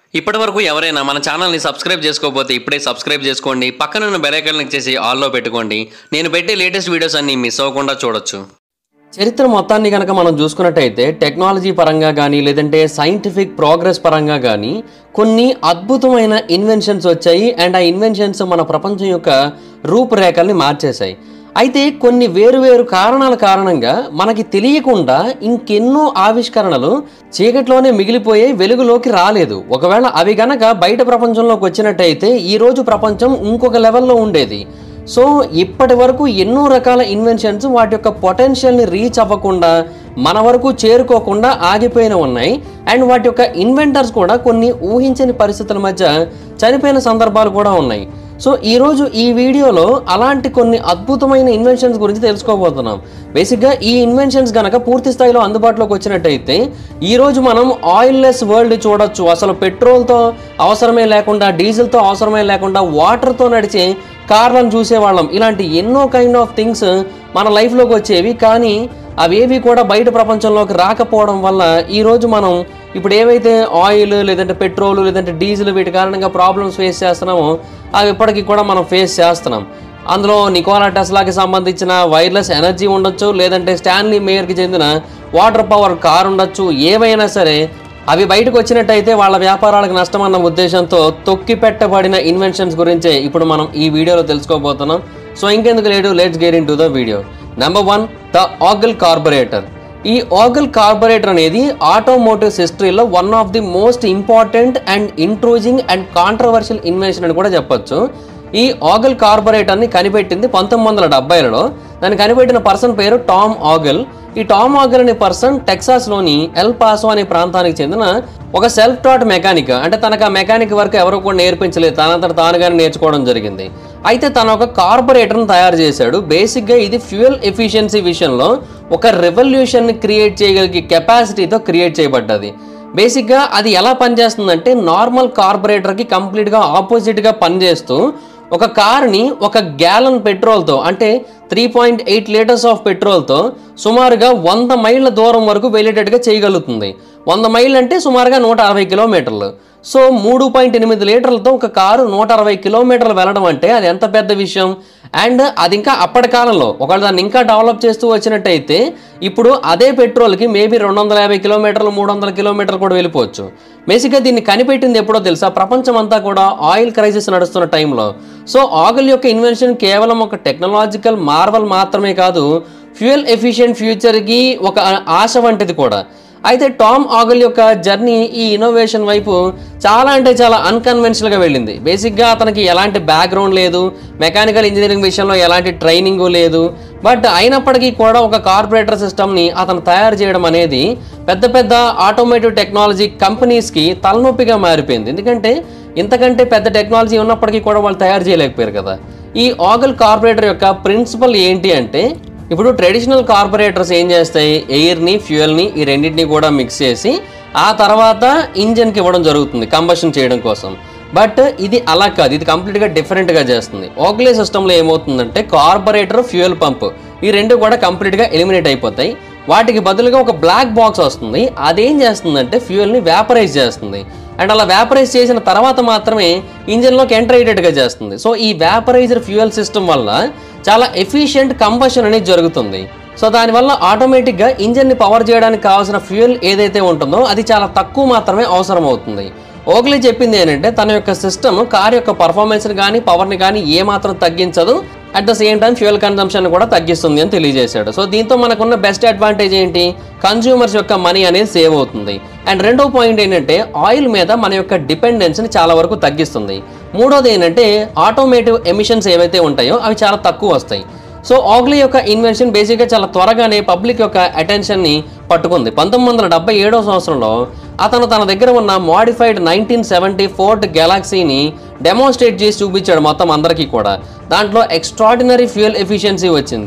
ఇప్పటి వరకు ఎవరైనా మన ఛానల్ని సబ్స్క్రైబ్ చేసుకోకపోతే ఇప్పుడే సబ్స్క్రైబ్ చేసుకోండి పక్కనున్న బెల్ ఐకాన్ క్లిక్ చేసి ఆల్లో పెట్టుకోండి నేను పెట్టే లేటెస్ట్ వీడియోస్ అన్ని మిస్ అవ్వకుండా చూడొచ్చు చరిత్ర మొత్తాన్ని కనుక మనం చూసుకున్నట్టయితే టెక్నాలజీ పరంగా కానీ లేదంటే సైంటిఫిక్ ప్రోగ్రెస్ పరంగా కానీ కొన్ని అద్భుతమైన ఇన్వెన్షన్స్ వచ్చాయి అండ్ ఆ ఇన్వెన్షన్స్ మన ప్రపంచం యొక్క రూపురేఖల్ని మార్చేశాయి అయితే కొన్ని వేరువేరు కారణాల కారణంగా మనకి తెలియకుండా ఇంకెన్నో ఆవిష్కరణలు చీకట్లోనే మిగిలిపోయి వెలుగులోకి రాలేదు ఒకవేళ అవి గనక బయట ప్రపంచంలోకి వచ్చినట్టయితే ఈ రోజు ప్రపంచం ఇంకొక లెవెల్లో ఉండేది సో ఇప్పటి వరకు ఎన్నో రకాల ఇన్వెన్షన్స్ వాటి యొక్క పొటెన్షియల్ని రీచ్ అవ్వకుండా మన వరకు చేరుకోకుండా ఆగిపోయిన ఉన్నాయి అండ్ వాటి యొక్క ఇన్వెంటర్స్ కూడా కొన్ని ఊహించని పరిస్థితుల మధ్య చనిపోయిన సందర్భాలు కూడా ఉన్నాయి సో ఈరోజు ఈ వీడియోలో అలాంటి కొన్ని అద్భుతమైన ఇన్వెన్షన్స్ గురించి తెలుసుకోబోతున్నాం బేసిక్గా ఈ ఇన్వెన్షన్స్ గనక పూర్తి స్థాయిలో అందుబాటులోకి వచ్చినట్టయితే ఈరోజు మనం ఆయిల్లెస్ వరల్డ్ చూడొచ్చు అసలు పెట్రోల్తో అవసరమే లేకుండా డీజిల్తో అవసరమే లేకుండా వాటర్తో నడిచే కార్లను చూసేవాళ్ళం ఇలాంటి ఎన్నో కైండ్ ఆఫ్ థింగ్స్ మన లైఫ్లోకి వచ్చేవి కానీ అవేవి కూడా బయట ప్రపంచంలోకి రాకపోవడం వల్ల ఈరోజు మనం ఇప్పుడు ఏవైతే ఆయిల్ లేదంటే పెట్రోల్ లేదంటే డీజిల్ వీటి కారణంగా ప్రాబ్లమ్స్ ఫేస్ చేస్తున్నామో అవి ఇప్పటికీ కూడా మనం ఫేస్ చేస్తున్నాం అందులో నికోలా టెస్లాకి సంబంధించిన వైర్లెస్ ఎనర్జీ ఉండొచ్చు లేదంటే స్టాన్లీ మేయర్కి చెందిన వాటర్ పవర్ కార్ ఉండొచ్చు ఏవైనా సరే అవి బయటకు వచ్చినట్టయితే వాళ్ళ వ్యాపారాలకు నష్టం అన్న ఉద్దేశంతో తొక్కి పెట్టబడిన ఇన్వెన్షన్స్ గురించే ఇప్పుడు మనం ఈ వీడియోలో తెలుసుకోబోతున్నాం సో ఇంకెందుకు లేడు let's get in to the video number one the Ogle carburettor ఈ ఆగల్ కార్బొరేటర్ అనేది ఆటోమోటివ్స్ హిస్టరీలో one of the most important and intriguing and controversial invention అని కూడా చెప్పొచ్చు ఈ ఆగల్ కార్బొరేటర్ని కనిపెట్టింది పంతొమ్మిది వందల డెబ్బైలలో దాన్ని కనిపెట్టిన పర్సన్ పేరు టామ్ ఆగల్ ఈ టామ్ ఆగల్ అనే పర్సన్ టెక్సాస్లోని ఎల్ పాసో అనే ప్రాంతానికి చెందిన ఒక సెల్ఫ్ టాట్ మెకానిక్ అంటే తనకు ఆ మెకానిక్ వర్క్ ఎవరు కూడా నేర్పించలేదు తనంతట తానుగానే నేర్చుకోవడం జరిగింది అయితే తన ఒక కార్పొరేటర్ని తయారు చేశాడు బేసిక్గా ఇది ఫ్యూయల్ ఎఫిషియన్సీ విషయంలో ఒక రెవల్యూషన్ని క్రియేట్ చేయగలిగే కెపాసిటీతో క్రియేట్ చేయబడ్డది బేసిక్గా అది ఎలా పనిచేస్తుందంటే నార్మల్ కార్పొరేటర్కి కంప్లీట్గా ఆపోజిట్గా పనిచేస్తూ ఒక కార్ని ఒక గ్యాలన్ పెట్రోల్తో అంటే three point eight litres of పెట్రోల్తో సుమారుగా వంద మైళ్ళ దూరం వరకు వెళ్ళేటట్టుగా చేయగలుగుతుంది వంద మైళ్ళు అంటే సుమారుగా నూట అరవై కిలోమీటర్లు సో మూడు పాయింట్ ఎనిమిది లీటర్లతో ఒక కారు నూట అరవై కిలోమీటర్లు వెళ్ళడం అంటే అది ఎంత పెద్ద విషయం అండ్ అది ఇంకా అప్పటి కాలంలో ఒకవేళ దాన్ని ఇంకా డెవలప్ చేస్తూ వచ్చినట్టయితే ఇప్పుడు అదే పెట్రోల్కి మేబీ రెండు వందల యాభై కిలోమీటర్లు మూడు వందల కిలోమీటర్లు కూడా వెళ్ళిపోవచ్చు బేసిక్గా దీన్ని కనిపెట్టింది ఎప్పుడో తెలుసా ప్రపంచం అంతా కూడా ఆయిల్ క్రైసిస్ నడుస్తున్న టైంలో సో ఆయిల్ యొక్క ఇన్వెన్షన్ కేవలం ఒక టెక్నాలజికల్ మార్వల్ మాత్రమే కాదు ఫ్యూయల్ ఎఫిషియెంట్ ఫ్యూచర్కి ఒక ఆశ వంటిది కూడా అయితే టామ్ ఆగల్ యొక్క జర్నీ ఈ ఇన్నోవేషన్ వైపు చాలా అంటే చాలా అన్కన్వెన్షనల్గా వెళ్ళింది బేసిక్గా అతనికి ఎలాంటి బ్యాక్గ్రౌండ్ లేదు మెకానికల్ ఇంజనీరింగ్ విషయంలో ఎలాంటి ట్రైనింగ్ లేదు బట్ అయినప్పటికీ కూడా ఒక కార్పొరేటర్ సిస్టమ్ని అతను తయారు చేయడం అనేది పెద్ద పెద్ద ఆటోమేటివ్ టెక్నాలజీ కంపెనీస్కి తలనొప్పిగా మారిపోయింది ఎందుకంటే ఇంతకంటే పెద్ద టెక్నాలజీ ఉన్నప్పటికీ కూడా వాళ్ళు తయారు చేయలేకపోయారు కదా ఈ ఆగల్ కార్పొరేటర్ యొక్క ప్రిన్సిపల్ ఏంటి అంటే ఇప్పుడు ట్రెడిషనల్ కార్పొరేటర్స్ ఏం చేస్తాయి ఎయిర్ని ఫ్యూయల్ని ఈ రెండింటిని కూడా మిక్స్ చేసి ఆ తర్వాత ఇంజన్కి ఇవ్వడం జరుగుతుంది కంబషన్ చేయడం కోసం బట్ ఇది అలా కాదు ఇది కంప్లీట్గా డిఫరెంట్గా చేస్తుంది ఓగ్లే సిస్టంలో ఏమవుతుందంటే కార్పొరేటర్ ఫ్యూయల్ పంప్ ఈ రెండు కూడా కంప్లీట్గా ఎలిమినేట్ అయిపోతాయి వాటికి బదులుగా ఒక బ్లాక్ బాక్స్ వస్తుంది అదేం చేస్తుందంటే ఫ్యూయల్ని వ్యాపరైజ్ చేస్తుంది అండ్ అలా వ్యాపరైజ్ చేసిన తర్వాత మాత్రమే ఇంజన్లోకి ఎంటర్ అయ్యేటట్టుగా చేస్తుంది సో ఈ వ్యాపరైజర్ ఫ్యూయల్ సిస్టమ్ వల్ల చాలా ఎఫిషియెంట్ కంబషన్ అనేది జరుగుతుంది సో దానివల్ల ఆటోమేటిక్గా ఇంజన్ని పవర్ చేయడానికి కావాల్సిన ఫ్యూయల్ ఏదైతే ఉంటుందో అది చాలా తక్కువ మాత్రమే అవసరం అవుతుంది ఓగ్లీ చెప్పింది ఏంటంటే తన యొక్క సిస్టమ్ కార్ యొక్క పర్ఫార్మెన్స్ని కానీ పవర్ని కానీ ఏమాత్రం తగ్గించదు at the same time fuel consumption కూడా తగ్గిస్తుంది అని తెలియజేశాడు సో దీంతో మనకున్న బెస్ట్ అడ్వాంటేజ్ ఏంటి కన్జ్యూమర్స్ యొక్క మనీ అనేది సేవ్ అవుతుంది అండ్ రెండో పాయింట్ ఏంటంటే ఆయిల్ మీద మన యొక్క డిపెండెన్స్ని చాలా వరకు తగ్గిస్తుంది మూడోది ఏంటంటే ఆటోమేటివ్ ఎమిషన్స్ ఏవైతే ఉంటాయో అవి చాలా తక్కువ వస్తాయి సో ఆగ్లీ యొక్క ఇన్వెన్షన్ బేసిక్గా చాలా త్వరగానే పబ్లిక్ యొక్క అటెన్షన్ని పట్టుకుంది పంతొమ్మిది వందల డెబ్బై ఏడో సంవత్సరంలో అతను తన దగ్గర ఉన్న మాడిఫైడ్ నైన్టీన్ సెవెంటీ ఫోర్త్ గెలాక్సీని డెమోన్స్ట్రేట్ చేసి చూపించాడు మొత్తం అందరికీ కూడా దాంట్లో ఎక్స్ట్రాడినరీ ఫ్యూయల్ ఎఫిషియన్సీ వచ్చింది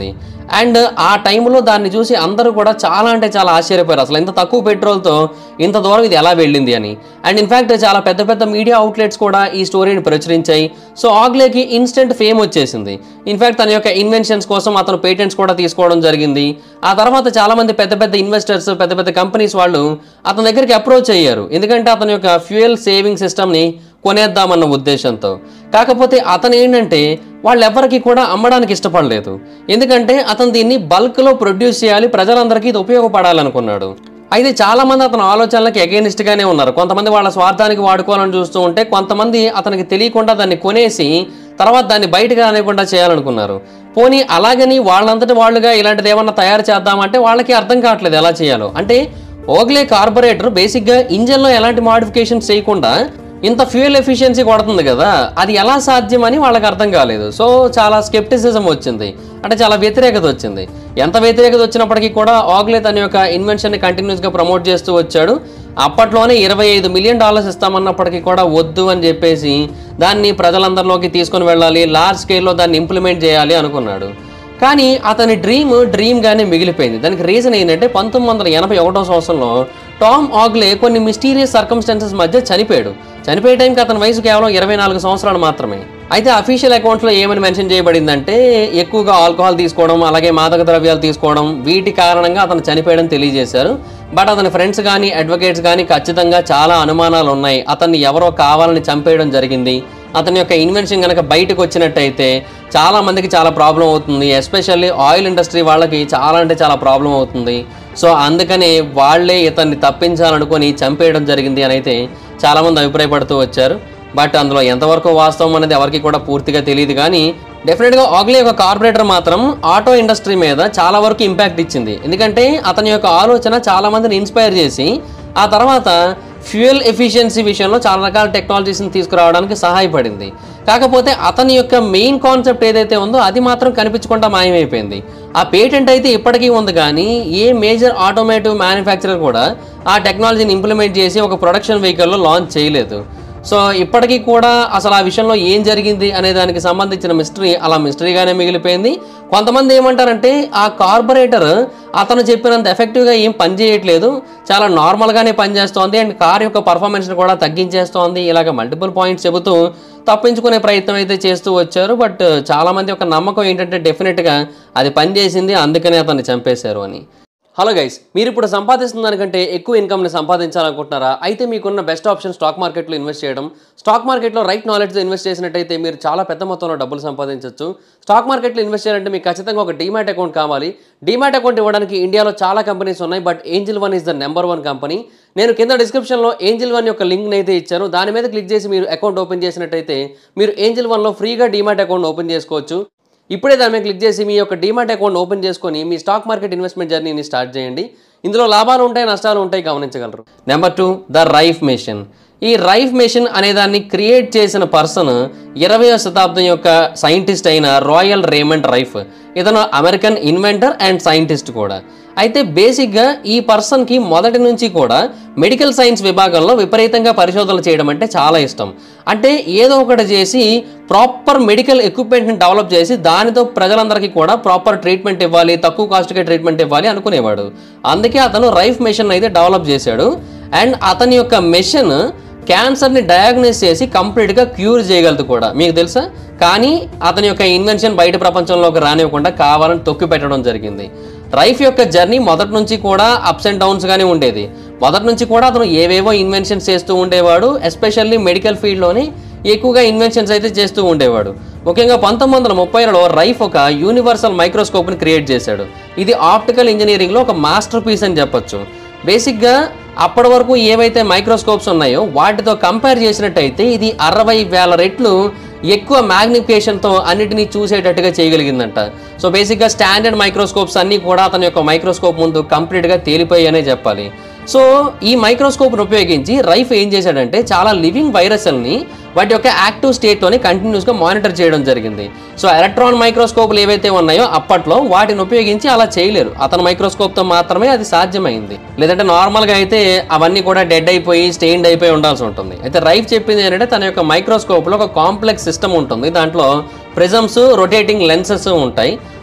అండ్ ఆ టైంలో దాన్ని చూసి అందరూ కూడా చాలా అంటే చాలా ఆశ్చర్యపోయారు అసలు ఇంత తక్కువ పెట్రోల్తో ఇంత దూరం ఇది ఎలా వెళ్ళింది అని అండ్ ఇన్ఫాక్ట్ చాలా పెద్ద పెద్ద మీడియా అవుట్లెట్స్ కూడా ఈ స్టోరీని ప్రచురించాయి సో ఆగ్లేకి ఇన్స్టెంట్ ఫేమ్ వచ్చేసింది ఇన్ఫాక్ట్ తన యొక్క ఇన్వెన్షన్స్ కోసం అతను పేటెంట్స్ కూడా తీసుకోవడం జరిగింది ఆ తర్వాత చాలా మంది పెద్ద పెద్ద ఇన్వెస్టర్స్ పెద్ద పెద్ద కంపెనీస్ వాళ్ళు అతని దగ్గరికి అప్రోచ్ అయ్యారు ఎందుకంటే అతని యొక్క ఫ్యూయల్ సేవింగ్ సిస్టమ్ని కొనేద్దామన్న ఉద్దేశంతో కాకపోతే అతను ఏంటంటే వాళ్ళెవ్వరికి కూడా అమ్మడానికి ఇష్టపడలేదు ఎందుకంటే అతను దీన్ని బల్క్లో ప్రొడ్యూస్ చేయాలి ప్రజలందరికీ ఇది ఉపయోగపడాలనుకున్నాడు అయితే చాలా మంది అతని ఆలోచనలకి against గానే ఉన్నారు కొంతమంది వాళ్ళ స్వార్థానికి వాడుకోవాలని చూస్తూ ఉంటే కొంతమంది అతనికి తెలియకుండా దాన్ని కొనేసి తర్వాత దాన్ని బయటకు రానివ్వకుండా చేయాలనుకున్నారు పోనీ అలాగని వాళ్ళంతటి వాళ్ళుగా ఇలాంటిది ఏమన్నా తయారు చేద్దామంటే వాళ్ళకి అర్థం కావట్లేదు ఎలా చేయాలో అంటే ఓగ్లే కార్పొరేటర్ బేసిక్గా ఇంజన్లో ఎలాంటి మాడిఫికేషన్స్ చేయకుండా ఇంత ఫ్యూయల్ ఎఫిషియన్సీ కొడుతుంది కదా అది ఎలా సాధ్యమని వాళ్ళకి అర్థం కాలేదు సో చాలా స్కెప్టిసిజం వచ్చింది అంటే చాలా వ్యతిరేకత వచ్చింది ఎంత వ్యతిరేకత వచ్చినప్పటికీ కూడా ఆగ్లే తన యొక్క ఇన్వెన్షన్ని కంటిన్యూస్గా ప్రమోట్ చేస్తూ వచ్చాడు అప్పట్లోనే ఇరవై ఐదు మిలియన్ డాలర్స్ ఇస్తామన్నప్పటికీ కూడా వద్దు అని చెప్పేసి దాన్ని ప్రజలందరిలోకి తీసుకొని వెళ్ళాలి లార్జ్ స్కేల్లో దాన్ని ఇంప్లిమెంట్ చేయాలి అనుకున్నాడు కానీ అతని డ్రీమ్ డ్రీమ్గానే మిగిలిపోయింది దానికి రీజన్ ఏంటంటే పంతొమ్మిది వందల ఎనభై ఒకటో సంవత్సరంలో టామ్ ఆగ్లే కొన్ని మిస్టీరియస్ సర్కమ్స్టాన్సెస్ మధ్య చనిపోయాడు చనిపోయే టైంకి అతని వయసు కేవలం ఇరవై నాలుగు సంవత్సరాలు మాత్రమే అయితే అఫీషియల్ అకౌంట్లో ఏమని మెన్షన్ చేయబడిందంటే ఎక్కువగా ఆల్కహాల్ తీసుకోవడం అలాగే మాదక ద్రవ్యాలు తీసుకోవడం వీటి కారణంగా అతను చనిపోయడం తెలియజేశారు బట్ అతని ఫ్రెండ్స్ కానీ అడ్వకేట్స్ కానీ ఖచ్చితంగా చాలా అనుమానాలు ఉన్నాయి అతన్ని ఎవరో కావాలని చంపేయడం జరిగింది అతని యొక్క ఇన్వెన్షన్ కనుక బయటకు వచ్చినట్టయితే చాలా మందికి చాలా ప్రాబ్లం అవుతుంది ఎస్పెషల్లీ ఆయిల్ ఇండస్ట్రీ వాళ్ళకి చాలా అంటే చాలా ప్రాబ్లం అవుతుంది సో అందుకనే వాళ్ళే ఇతన్ని తప్పించాలనుకొని చంపేయడం జరిగింది అని అయితే చాలామంది అభిప్రాయపడుతూ వచ్చారు బట్ అందులో ఎంతవరకు వాస్తవం అనేది ఎవరికి కూడా పూర్తిగా తెలియదు కానీ డెఫినెట్గా ఆగ్లీ యొక్క కార్పొరేటర్ మాత్రం ఆటో ఇండస్ట్రీ మీద చాలా వరకు ఇంపాక్ట్ ఇచ్చింది ఎందుకంటే అతని యొక్క ఆలోచన చాలా మందిని ఇన్స్పైర్ చేసి ఆ తర్వాత ఫ్యూయల్ ఎఫిషియన్సీ విషయంలో చాలా రకాల టెక్నాలజీస్ని తీసుకురావడానికి సహాయపడింది కాకపోతే అతని యొక్క మెయిన్ కాన్సెప్ట్ ఏదైతే ఉందో అది మాత్రం కనిపించకుండా మాయమైపోయింది ఆ పేటెంట్ అయితే ఇప్పటికీ ఉంది కానీ ఏ మేజర్ ఆటోమేటివ్ మ్యానుఫ్యాక్చరర్ కూడా ఆ టెక్నాలజీని ఇంప్లిమెంట్ చేసి ఒక ప్రొడక్షన్ వెహికల్లో లాంచ్ చేయలేదు సో ఇప్పటికీ కూడా అసలు ఆ విషయంలో ఏం జరిగింది అనే దానికి సంబంధించిన మిస్టరీ అలా మిస్టరీగానే మిగిలిపోయింది కొంతమంది ఏమంటారంటే ఆ కార్పొరేటర్ అతను చెప్పినంత ఎఫెక్టివ్గా ఏం పనిచేయట్లేదు చాలా నార్మల్గానే పనిచేస్తోంది అండ్ కార్ యొక్క పర్ఫార్మెన్స్ని కూడా తగ్గించేస్తోంది ఇలాగ మల్టిపుల్ పాయింట్స్ చెబుతూ తప్పించుకునే ప్రయత్నం అయితే చేస్తూ వచ్చారు బట్ చాలామంది యొక్క నమ్మకం ఏంటంటే డెఫినెట్గా అది పనిచేసింది అందుకనే అతన్ని చంపేశారు అని హలో గైస్ మీరు ఇప్పుడు సంపాదిస్తున్న దానికంటే ఎక్కువ ఇన్కమ్ని సంపాదించాలనుకుంటున్నారా అయితే మీకున్న బెస్ట్ ఆప్షన్ స్టాక్ మార్కెట్లో ఇన్వెస్ట్ చేయడం స్టాక్ మార్కెట్లో రైట్ నాలెడ్జ్తో ఇన్వెస్ట్ చేసినట్టయితే మీరు చాలా పెద్ద మొత్తంలో డబ్బులు సంపాదించవచ్చు స్టాక్ మార్కెట్లో ఇన్వెస్ట్ చేయాలంటే మీకు ఖచ్చితంగా ఒక డీమ్యాట్ అకౌంట్ కావాలి డీమ్యాట్ అకౌంట్ ఇవ్వడానికి ఇండియాలో చాలా కంపెనీస్ ఉన్నాయి but Angel One is the number one company నేను కింద డిస్క్రిప్షన్లో ఏంజిల్ వన్ యొక్క లింక్ని అయితే ఇచ్చాను దాని మీద క్లిక్ చేసి మీరు అకౌంట్ ఓపెన్ చేసినట్టయితే మీరు ఏంజిల్ వన్లో ఫ్రీగా డీమ్యాట్ అకౌంట్ ఓపెన్ చేసుకోవచ్చు ఇప్పుడే దాని మీద క్లిక్ చేసి మీ యొక్క డీమాట్ అకౌంట్ ఓపెన్ చేసుకొని మీ స్టాక్ మార్కెట్ ఇన్వెస్ట్మెంట్ జర్నీని స్టార్ట్ చేయండి ఇందులో లాభాలు ఉంటాయి నష్టాలు ఉంటాయి గమనించగలరు number two the Rife machine ఈ రైఫ్ మెషిన్ అనే దాన్ని క్రియేట్ చేసిన పర్సన్ ఇరవయో శతాబ్దం యొక్క సైంటిస్ట్ అయిన రాయల్ రేమండ్ రైఫ్ ఇతను అమెరికన్ ఇన్వెంటర్ అండ్ సైంటిస్ట్ కూడా అయితే బేసిక్గా ఈ పర్సన్కి మొదటి నుంచి కూడా మెడికల్ సైన్స్ విభాగంలో విపరీతంగా పరిశోధనలు చేయడం అంటే చాలా ఇష్టం అంటే ఏదో ఒకటి చేసి ప్రాపర్ మెడికల్ ఎక్విప్మెంట్ని డెవలప్ చేసి దానితో ప్రజలందరికీ కూడా ప్రాపర్ ట్రీట్మెంట్ ఇవ్వాలి తక్కువ కాస్ట్కే ట్రీట్మెంట్ ఇవ్వాలి అనుకునేవాడు అందుకే అతను రైఫ్ మెషిన్ అయితే డెవలప్ చేశాడు అండ్ అతని యొక్క మెషిన్ క్యాన్సర్ని డయాగ్నోస్ చేసి కంప్లీట్గా క్యూర్ చేయగలదు కూడా మీకు తెలుసా కానీ అతని యొక్క ఇన్వెన్షన్ బయట ప్రపంచంలోకి రానివ్వకుండా కావాలని తొక్కి పెట్టడం జరిగింది రైఫ్ యొక్క జర్నీ మొదటి నుంచి కూడా అప్స్ అండ్ డౌన్స్గానే ఉండేది మొదటి నుంచి కూడా అతను ఏవేవో ఇన్వెన్షన్స్ చేస్తూ ఉండేవాడు ఎస్పెషల్లీ మెడికల్ ఫీల్డ్లోని ఎక్కువగా ఇన్వెన్షన్స్ అయితే చేస్తూ ఉండేవాడు ముఖ్యంగా పంతొమ్మిది వందల ముప్పైలో రైఫ్ ఒక యూనివర్సల్ మైక్రోస్కోప్ని క్రియేట్ చేశాడు ఇది ఆప్టికల్ ఇంజనీరింగ్లో ఒక మాస్టర్ పీస్ అని చెప్పొచ్చు బేసిక్గా అప్పటి వరకు ఏవైతే మైక్రోస్కోప్స్ ఉన్నాయో వాటితో కంపేర్ చేసినట్టయితే ఇది అరవై వేల రెట్లు ఎక్కువ మ్యాగ్నిఫికేషన్తో అన్నిటినీ చూసేటట్టుగా చేయగలిగిందంట సో బేసిక్గా స్టాండర్డ్ మైక్రోస్కోప్స్ అన్నీ కూడా అతని యొక్క మైక్రోస్కోప్ ముందు కంప్లీట్గా తేలిపోయాయనే చెప్పాలి సో ఈ మైక్రోస్కోప్ను ఉపయోగించి రైఫ్ ఏం చేశాడంటే చాలా లివింగ్ వైరస్ని వాటి యొక్క యాక్టివ్ స్టేట్తోని కంటిన్యూస్గా మానిటర్ చేయడం జరిగింది సో ఎలక్ట్రాన్ మైక్రోస్కోప్లు ఏవైతే ఉన్నాయో అప్పట్లో వాటిని ఉపయోగించి అలా చేయలేరు అతని మైక్రోస్కోప్తో మాత్రమే అది సాధ్యమైంది లేదంటే నార్మల్గా అయితే అవన్నీ కూడా డెడ్ అయిపోయి స్టెయిన్డ్ అయిపోయి ఉండాల్సి ఉంటుంది అయితే రైఫ్ చెప్పింది ఏంటంటే తన యొక్క మైక్రోస్కోప్లో ఒక కాంప్లెక్స్ సిస్టమ్ ఉంటుంది దాంట్లో ప్రిజమ్స్ రొటేటింగ్ లెన్సెస్ ఉంటాయి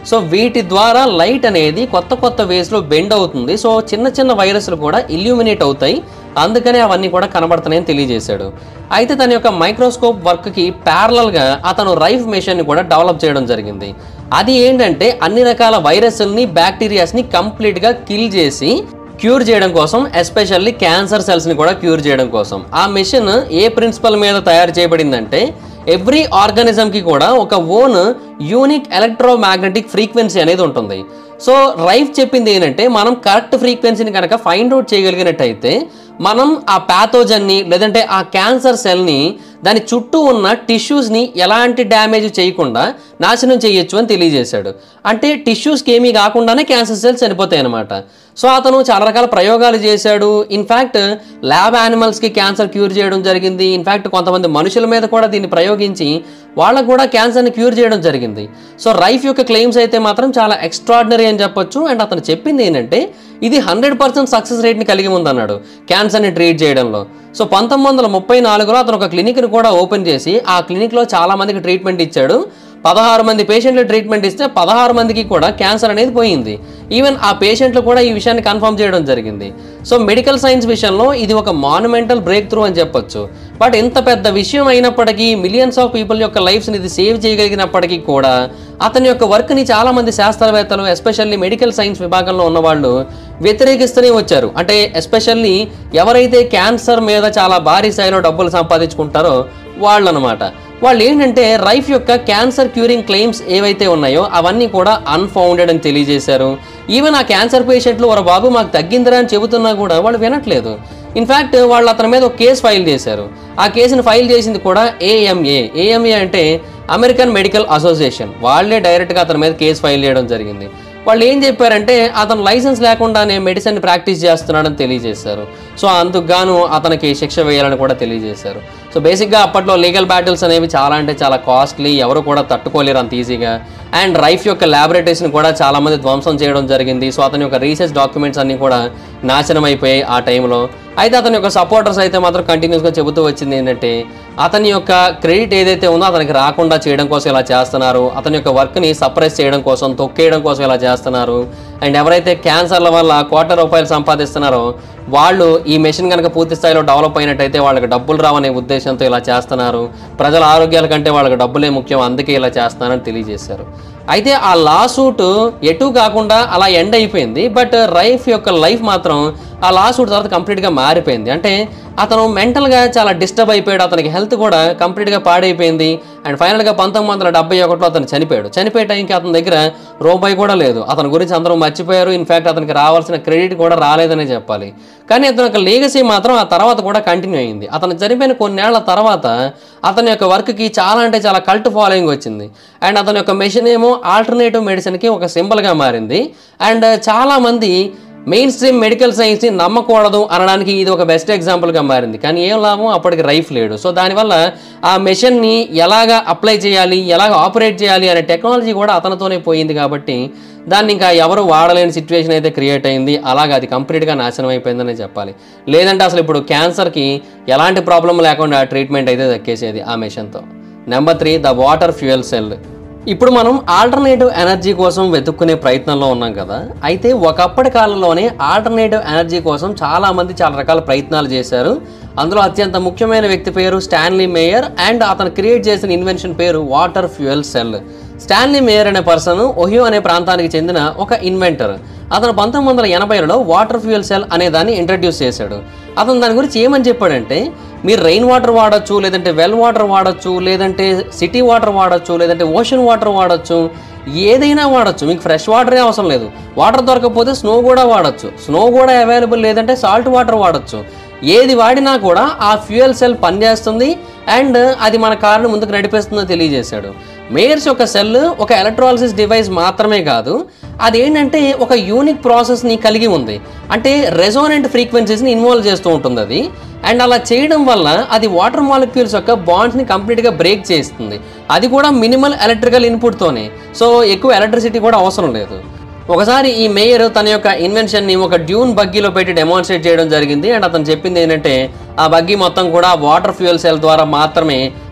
సో వీటి ద్వారా లైట్ అనేది కొత్త కొత్త వేస్లో బెండ్ అవుతుంది సో చిన్న చిన్న వైరస్లు కూడా ఇల్యూమినేట్ అవుతాయి అందుకనే అవన్నీ కూడా కనబడుతున్నాయని తెలియజేశాడు అయితే తన యొక్క మైక్రోస్కోప్ వర్క్కి ప్యారలల్గా అతను రైఫ్ మెషిన్ని కూడా డెవలప్ చేయడం జరిగింది అది ఏంటంటే అన్ని రకాల వైరస్ని బ్యాక్టీరియాస్ని కంప్లీట్గా కిల్ చేసి క్యూర్ చేయడం కోసం ఎస్పెషల్లీ క్యాన్సర్ సెల్స్ని కూడా క్యూర్ చేయడం కోసం ఆ మిషన్ ఏ ప్రిన్సిపల్ మీద తయారు చేయబడిందంటే ఎవ్రీ ఆర్గానిజంకి కూడా ఒక ఓన్ యూనిక్ ఎలక్ట్రోమాగ్నెటిక్ ఫ్రీక్వెన్సీ అనేది ఉంటుంది సో రైఫ్ చెప్పింది ఏంటంటే మనం కరెక్ట్ ఫ్రీక్వెన్సీని కనుక ఫైండ్ అవుట్ చేయగలిగినట్టయితే మనం ఆ ప్యాథోజన్ని లేదంటే ఆ క్యాన్సర్ సెల్ని దాని చుట్టూ ఉన్న టిష్యూస్ని ఎలాంటి డ్యామేజ్ చేయకుండా నాశనం చేయొచ్చు అని తెలియజేశాడు అంటే టిష్యూస్కి ఏమీ కాకుండానే క్యాన్సర్ సెల్స్ చనిపోతాయి అనమాట సో అతను చాలా రకాల ప్రయోగాలు చేశాడు ఇన్ఫ్యాక్ట్ ల్యాబ్ యానిమల్స్కి క్యాన్సర్ క్యూర్ చేయడం జరిగింది ఇన్ఫ్యాక్ట్ కొంతమంది మనుషుల మీద కూడా దీన్ని ప్రయోగించి వాళ్ళకు కూడా క్యాన్సర్ని క్యూర్ చేయడం జరిగింది సో రైఫ్ యొక్క క్లెయిమ్స్ అయితే మాత్రం చాలా ఎక్స్ట్రాడినరీ అని చెప్పొచ్చు అండ్ అతను చెప్పింది ఏంటంటే ఇది హండ్రెడ్ పర్సెంట్ సక్సెస్ రేట్ని కలిగి ఉందన్నాడు క్యాన్సర్ని ట్రీట్ చేయడంలో సో పంతొమ్మిది వందల ముప్పై నాలుగులో అతను ఒక క్లినిక్ని కూడా ఓపెన్ చేసి ఆ క్లినిక్లో చాలా మందికి ట్రీట్మెంట్ ఇచ్చాడు పదహారు మంది పేషెంట్లు ట్రీట్మెంట్ ఇస్తే పదహారు మందికి కూడా క్యాన్సర్ అనేది పోయింది ఈవెన్ ఆ పేషెంట్లు కూడా ఈ విషయాన్ని కన్ఫర్మ్ చేయడం జరిగింది సో మెడికల్ సైన్స్ విషయంలో ఇది ఒక మాన్యుమెంటల్ బ్రేక్ త్రూ అని చెప్పొచ్చు బట్ ఇంత పెద్ద విషయం అయినప్పటికీ మిలియన్స్ ఆఫ్ పీపుల్ యొక్క లైఫ్స్ని ఇది సేవ్ చేయగలిగినప్పటికీ కూడా అతని యొక్క వర్క్ని చాలామంది శాస్త్రవేత్తలు ఎస్పెషల్లీ మెడికల్ సైన్స్ విభాగంలో ఉన్నవాళ్ళు వ్యతిరేకిస్తూనే వచ్చారు అంటే ఎస్పెషల్లీ ఎవరైతే క్యాన్సర్ మీద చాలా భారీ స్థాయిలో డబ్బులు సంపాదించుకుంటారో వాళ్ళు అనమాట వాళ్ళు ఏంటంటే రైఫ్ యొక్క క్యాన్సర్ క్యూరింగ్ క్లెయిమ్స్ ఏవైతే ఉన్నాయో అవన్నీ కూడా అన్ఫౌండెడ్ అని తెలియజేశారు ఈవెన్ ఆ క్యాన్సర్ పేషెంట్లు వారు బాబు మాకు తగ్గిందిరా అని చెబుతున్నా కూడా వాళ్ళు వినట్లేదు ఇన్ఫ్యాక్ట్ వాళ్ళు అతని మీద ఒక కేసు ఫైల్ చేశారు ఆ కేసుని ఫైల్ చేసింది కూడా ఏఎంఏ ఏఎంఏ అంటే అమెరికన్ మెడికల్ అసోసియేషన్ వాళ్ళే డైరెక్ట్గా అతని మీద కేసు ఫైల్ చేయడం జరిగింది వాళ్ళు ఏం చెప్పారంటే అతను లైసెన్స్ లేకుండానే మెడిసిన్ ప్రాక్టీస్ చేస్తున్నాడని తెలియజేశారు సో అందుకు గాను అతనికి శిక్ష వేయాలని కూడా తెలియజేశారు సో బేసిక్గా అప్పట్లో లీగల్ బ్యాటిల్స్ అనేవి చాలా అంటే చాలా కాస్ట్లీ ఎవరు కూడా తట్టుకోలేరు అంత ఈజీగా అండ్ రైఫ్ యొక్క ల్యాబొరేటరీస్ని కూడా చాలా మంది ధ్వంసం చేయడం జరిగింది సో అతని యొక్క రీసెర్చ్ డాక్యుమెంట్స్ అన్ని కూడా నాశనం అయిపోయాయి ఆ టైంలో అయితే అతని యొక్క సపోర్టర్స్ అయితే మాత్రం కంటిన్యూస్గా చెబుతూ వచ్చింది ఏంటంటే అతని యొక్క క్రెడిట్ ఏదైతే ఉందో అతనికి రాకుండా చేయడం కోసం ఇలా చేస్తున్నారు అతని యొక్క వర్క్ని సప్రెస్ చేయడం కోసం తొక్కేయడం కోసం ఇలా చేస్తున్నారు అండ్ ఎవరైతే క్యాన్సర్ల వల్ల కోట్ల రూపాయలు సంపాదిస్తున్నారో వాళ్ళు ఈ మెషిన్ కనుక పూర్తి స్థాయిలో డెవలప్ అయినట్టయితే వాళ్ళకి డబ్బులు రావనే ఉద్దేశంతో ఇలా చేస్తున్నారు ప్రజల ఆరోగ్యాల కంటే వాళ్ళకి డబ్బులే ముఖ్యం అందుకే ఇలా చేస్తున్నారని తెలియజేశారు అయితే ఆ లా సూట్ ఎటు కాకుండా అలా ఎండ్ అయిపోయింది బట్ రైఫ్ యొక్క లైఫ్ మాత్రం ఆ లా సూట్ తర్వాత కంప్లీట్గా మారిపోయింది అంటే అతను మెంటల్గా చాలా డిస్టర్బ్ అయిపోయాడు అతనికి హెల్త్ కూడా కంప్లీట్గా పాడైపోయింది అండ్ ఫైనల్గా పంతొమ్మిది వందల డెబ్బై ఒకటిలో అతను చనిపోయాడు చనిపోయే టైంకి అతని దగ్గర రూపాయి కూడా లేదు అతని గురించి అందరూ మర్చిపోయారు ఇన్ఫ్యాక్ట్ అతనికి రావాల్సిన క్రెడిట్ కూడా రాలేదనే చెప్పాలి కానీ అతని యొక్క లీగసీ మాత్రం ఆ తర్వాత కూడా కంటిన్యూ అయింది అతను చనిపోయిన కొన్నేళ్ల తర్వాత అతని యొక్క వర్క్కి చాలా అంటే చాలా కల్ట్ ఫాలోయింగ్ వచ్చింది అండ్ అతని యొక్క మెషిన్ ఏమో ఆల్టర్నేటివ్ మెడిసిన్కి ఒక సింబల్గా మారింది అండ్ చాలామంది మెయిన్ స్ట్రీమ్ మెడికల్ సైన్స్ని నమ్మకూడదు అనడానికి ఇది ఒక బెస్ట్ ఎగ్జాంపుల్గా మారింది కానీ ఏం లాభం అప్పటికి రైఫ్ లేడు సో దానివల్ల ఆ మెషిన్ని ఎలాగ అప్లై చేయాలి ఎలాగ ఆపరేట్ చేయాలి అనే టెక్నాలజీ కూడా అతనితోనే పోయింది కాబట్టి దాన్ని ఇంకా ఎవరు వాడలేని సిచ్యువేషన్ అయితే క్రియేట్ అయింది అలాగ అది కంప్లీట్గా నాశనం అయిపోయిందనే చెప్పాలి లేదంటే అసలు ఇప్పుడు క్యాన్సర్కి ఎలాంటి ప్రాబ్లం లేకుండా ట్రీట్మెంట్ అయితే దక్కేసేది ఆ మెషిన్తో number three the water fuel cell ఇప్పుడు మనం ఆల్టర్నేటివ్ ఎనర్జీ కోసం వెతుక్కునే ప్రయత్నంలో ఉన్నాం కదా అయితే ఒకప్పటి కాలంలోనే ఆల్టర్నేటివ్ ఎనర్జీ కోసం చాలా మంది చాలా రకాల ప్రయత్నాలు చేశారు అందులో అత్యంత ముఖ్యమైన వ్యక్తి పేరు స్టాన్లీ మేయర్ అండ్ అతను క్రియేట్ చేసిన ఇన్వెన్షన్ పేరు water fuel cell Stanley Meyer అనే పర్సన్ ఒహియో అనే ప్రాంతానికి చెందిన ఒక ఇన్వెంటర్ అతను పంతొమ్మిది వందల ఎనభైలో వాటర్ ఫ్యూయల్ సెల్ అనే దాన్ని ఇంట్రడ్యూస్ చేశాడు అతను దాని గురించి ఏమని చెప్పాడంటే మీరు రెయిన్ వాటర్ వాడచ్చు లేదంటే వెల్ వాటర్ వాడచ్చు లేదంటే సిటీ వాటర్ వాడచ్చు లేదంటే ఓషన్ వాటర్ వాడచ్చు ఏదైనా వాడచ్చు మీకు ఫ్రెష్ వాటరే అవసరం లేదు వాటర్ దొరకకపోతే స్నో కూడా వాడచ్చు స్నో కూడా అవైలబుల్ లేదంటే సాల్ట్ వాటర్ వాడచ్చు ఏది వాడినా కూడా ఆ ఫ్యూయల్ సెల్ పనిచేస్తుంది అండ్ అది మన కారుని ముందుకు నడిపిస్తుందో తెలియజేశాడు మేయర్స్ యొక్క సెల్ ఒక ఎలక్ట్రాలసిస్ డివైస్ మాత్రమే కాదు అదేంటంటే ఒక యూనిక్ ప్రాసెస్ని కలిగి ఉంది అంటే రెజోనెంట్ ఫ్రీక్వెన్సీస్ని ఇన్వాల్వ్ చేస్తూ ఉంటుంది అది అండ్ అలా చేయడం వల్ల అది వాటర్ మాలిక్యూల్స్ యొక్క బాండ్స్ని కంప్లీట్గా బ్రేక్ చేస్తుంది అది కూడా మినిమల్ ఎలక్ట్రికల్ ఇన్పుట్తోనే సో ఎక్కువ ఎలక్ట్రిసిటీ కూడా అవసరం లేదు ఒకసారి ఈ మేయర్ తన యొక్క ఇన్వెన్షన్ని ఒక డ్యూన్ బగ్గీలో పెట్టి డెమాన్స్ట్రేట్ చేయడం జరిగింది అండ్ అతను చెప్పింది ఏంటంటే ఆ బగ్గీ మొత్తం కూడా వాటర్ ఫ్యూయల్ సెల్ ద్వారా మాత్రమే